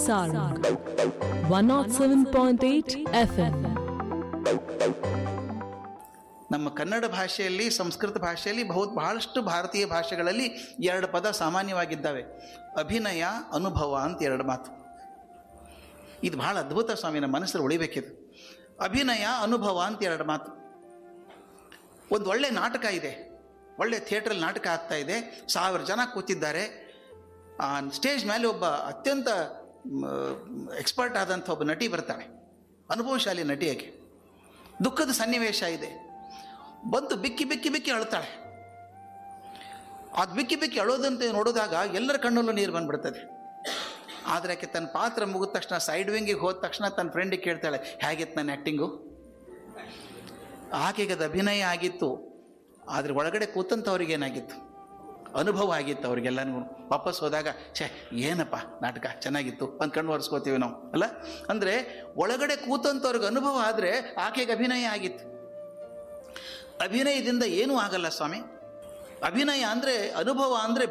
Sarang 107.8 FM. ನಮ್ಮ ಕನ್ನಡ ಭಾಷೆಯಲ್ಲಿ ಸಂಸ್ಕೃತ ಭಾಷೆಯಲ್ಲಿ ಬಹು ಬಹಳಷ್ಟು ಭಾರತೀಯ ಭಾಷೆಗಳಲ್ಲಿ ಎರಡು ಪದ ಸಾಮಾನ್ಯವಾಗಿದ್ದಾವೆ ಅಭಿನಯ ಅನುಭವ ಅಂತ ಎರಡು ಮಾತು ಇದು ಬಹಳ ಅದ್ಭುತ ಸ್ವಾಮಿ ನಮ್ಮ ಮನಸ್ಸಲ್ಲಿ ಉಳಿಬೇಕಿದು ಅಭಿನಯ ಅನುಭವ ಅಂತ ಎರಡು ಮಾತು ಒಂದು ಒಳ್ಳೆ ನಾಟಕ ಇದೆ ಒಳ್ಳೆ ಥಿಯೇಟ್ರಲ್ಲಿ ನಾಟಕ ಆಗ್ತಾ ಇದೆ ಸಾವಿರ ಜನ ಕೂತಿದ್ದಾರೆ ಆ ಸ್ಟೇಜ್ ಮೇಲೆ ಒಬ್ಬ ಅತ್ಯಂತ ಎಕ್ಸ್ಪರ್ಟ್ ಆದಂಥ ಒಬ್ಬ ನಟಿ ಬರ್ತಾಳೆ ಅನುಭವಶಾಲಿ ನಟಿಯಾಗಿ ದುಃಖದ ಸನ್ನಿವೇಶ ಇದೆ ಬಂದು ಬಿಕ್ಕಿ ಬಿಕ್ಕಿ ಬಿಕ್ಕಿ ಅಳ್ತಾಳೆ ಅದು ಬಿಕ್ಕಿ ಬಿಕ್ಕಿ ಅಳೋದಂತೆ ನೋಡಿದಾಗ ಎಲ್ಲರ ಕಣ್ಣಲ್ಲೂ ನೀರು ಬಂದ್ಬಿಡ್ತದೆ ಆದರೆ ಆಕೆ ತನ್ನ ಪಾತ್ರ ಮುಗಿದ ತಕ್ಷಣ ಸೈಡ್ ವಿಂಗಿಗೆ ಹೋದ ತಕ್ಷಣ ತನ್ನ ಫ್ರೆಂಡಿಗೆ ಕೇಳ್ತಾಳೆ ಹೇಗಿತ್ತು ನನ್ನ ಆ್ಯಕ್ಟಿಂಗು ಆಕೆಗೆ ಅದು ಅಭಿನಯ ಆಗಿತ್ತು ಆದರೆ ಒಳಗಡೆ ಕೂತಂಥವ್ರಿಗೆ ಏನಾಗಿತ್ತು ಅನುಭವ ಆಗಿತ್ತು ಅವ್ರಿಗೆಲ್ಲನೂ ವಾಪಸ್ ಹೋದಾಗ ಛೇ ಏನಪ್ಪ ನಾಟಕ ಚೆನ್ನಾಗಿತ್ತು ಅಂತ ಕಣ್ಣು ಒರೆಸ್ಕೋತೀವಿ ನಾವು ಅಲ್ಲ ಅಂದರೆ ಒಳಗಡೆ ಕೂತಂಥವ್ರಿಗೆ ಅನುಭವ ಆದರೆ ಆಕೆಗೆ ಅಭಿನಯ ಆಗಿತ್ತು ಅಭಿನಯದಿಂದ ಏನೂ ಆಗಲ್ಲ ಸ್ವಾಮಿ ಅಭಿನಯ ಅಂದರೆ ಅನುಭವ ಅಂದರೆ